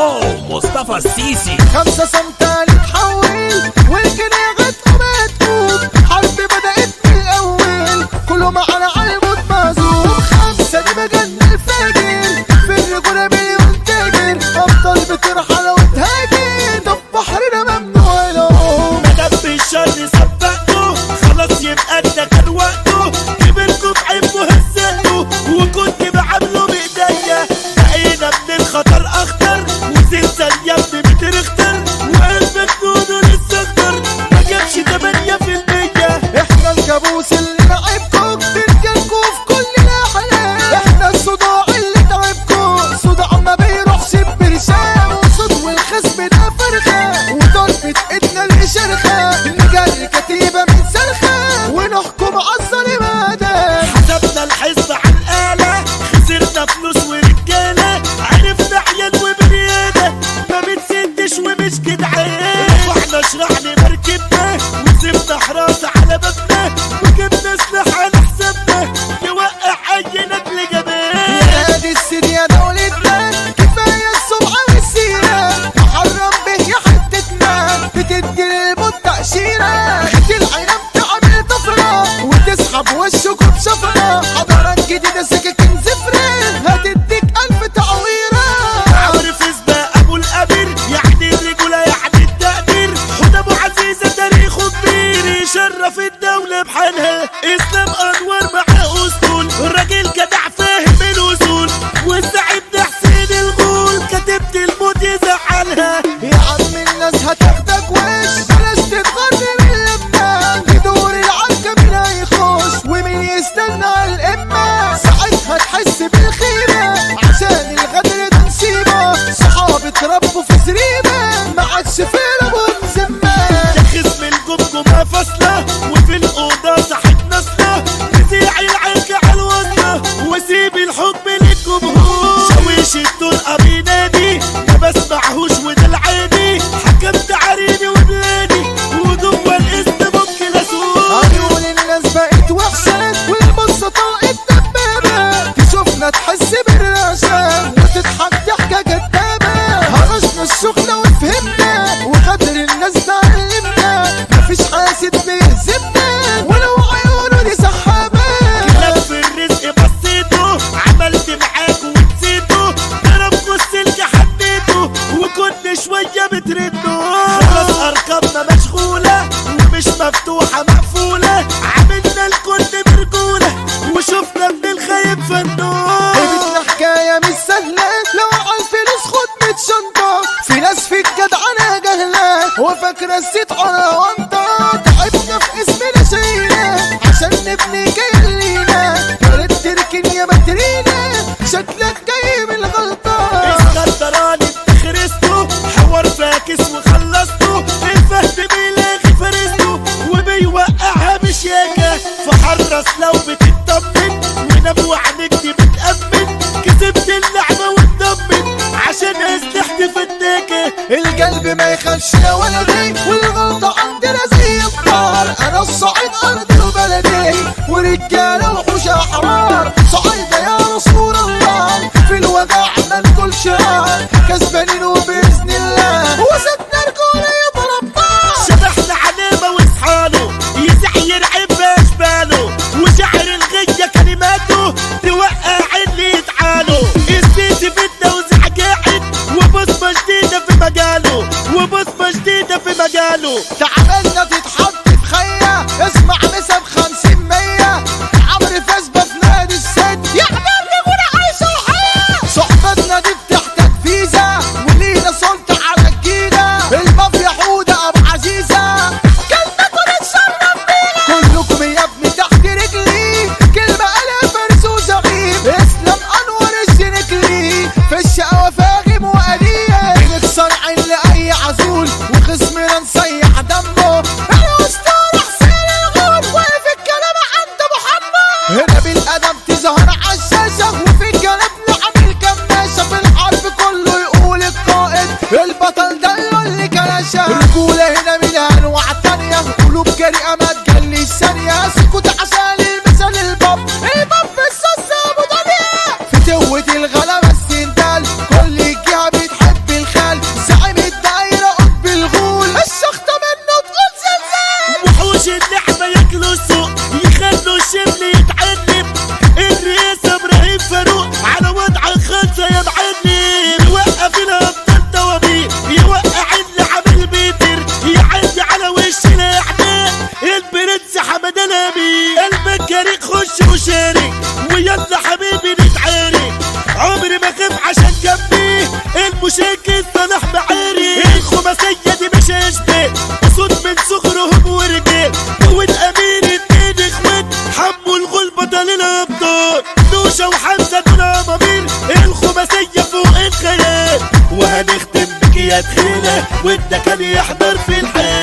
واو مصطفى السيسي خمسة سمتة تحول والجنيه غطى ما تقوم حرب بدأت من الأول كله معنا على الموت مهزوم خمسة دي مجن الفاجر في الرجولة مليون تاجر أبطال بترحل وتهاجر طب بحرنا ممنوع العوم مدام بالشر صدقته خلاص يبقى ده كان وقته كبركم عيبه هزقته وكنت بعامله بايديا بقينا من الخطر اخطر وزلزال يا ابني بترختر وقلبك نونه لسه اخضر ما جابش 8% احنا الكابوس اللي لعبكم بنجيلكوا في كل ناحية احنا الصداع اللي تعبكم صداع ما بيروحش ببرشام وصد والخصم ده فرخة وضربة ايدنا الاشرخة نجري كتيبة من سرخة ونحكم عالظالم هذا حسبنا الحسبة على الآلة خسرنا فلوس ورجالة عرفنا عيال وبريادة ما بنسدش ومش جدعان رفعنا شرعنا مركبنا وسبنا حراسة على بابنا وجبنا سلاح على حسابنا نوقع أي نجل جبان هادي السيد يا دولتنا كفاية السمعة والسيرة محرم به يا حتتنا بتدي للموت تأشيرة خد العنب تعمل طفرة وتسحب وشك بشفرة حضارات جديدة سكاكين زفرة هتديك ألف تعويرة عمرو في سباق ابو الامير يعني الرجوله يعني التقدير حوت ابو عزيزه تاريخه كبير يشرف الدوله بحالها اسلام انور معاه اسطول الراجل جدع فاهم الاصول والزعيم ده حسين الغول كتبت الموت يزعلها يا عم الناس هتاخدك وش بلاش تتغر من لبنان بدور العركة مين هيخش ومين يستنى على الإمة ساعتها تحس بالخيبة عشان الغدر ده نسيبه صحابي اتربوا في زريبة ما عادش في لهم ذمة يا خصم الجمجمة فاصلة وفي الأوضة صاحب نصلة نزيع العركة على الوصلة وسيب الحب للجمهور شويش الطرقة بينادي ما بسمعهوش وده العادي حكمت عريني وبلادي وجوه الاسم ممكن اسوق عيون الناس بقت وحشة والبص طلقت دبابة تشوفنا تحس بالرشا وتضحك ضحكة كدابة هرشنا الشغلة وفهمنا وقدر الناس تعلمنا مفيش حاسد بيهزمنا ولو عيونه دي سحابة كلاب في الرزق بصيته عملت معاكوا ونسيته ضربكوا السلك حديته وكنت شوية بتردوا خلاص أرقامنا مشغولة ومش مفتوحة مقفولة عملنا الكل برجولة وشفنا من الخايب فنون بيتنا حكاية مش سهلة لو على الفلوس خد ميت شنطة في ناس في الجدعنة جهلة وفاكرة الزيت على وانطة تعبنا في اسمنا شيلة عشان نبني جاي لينا يا ريت تركن يا مترينا شكلك جاي من الغلطة اسكندراني بتخرسته حوار فاكس وخلصته الفهد بيلاقي فرسته وبيوقعها بشياكة فحرص لو بتطمن ونبو عينك دي بتأمن كسبت اللعبة وتطمن عشان اسلحتي في التاكة القلب ما يخافش يا ولدي والغلطة عندنا زي الطار انا الصعيد ارضي وبلدي ورجالة وحوش احرار صعيدة يا رسول الله في الوداع ما نقول شعار كسبانين وباذن الله وزدنا رجولة يضرب نار شبحنا علامة واصحاله يزعير عيب اشباله وشعر الغية كلماته توقع اللي يتعاله السيسي فتنة وزعجاعد وبصمة جديدة في مجاله وبصمة جديدة في مجاله تعبنا تتحط في خيا اسمع مسا بخمسين مية عمرو فاسبة في نادي السد يا حبيبي وانا عايش الحياة صحبتنا دي بتحتاج فيزا ولينا صوت هنختم بك يا تخيلة وده كان يحضر في الحال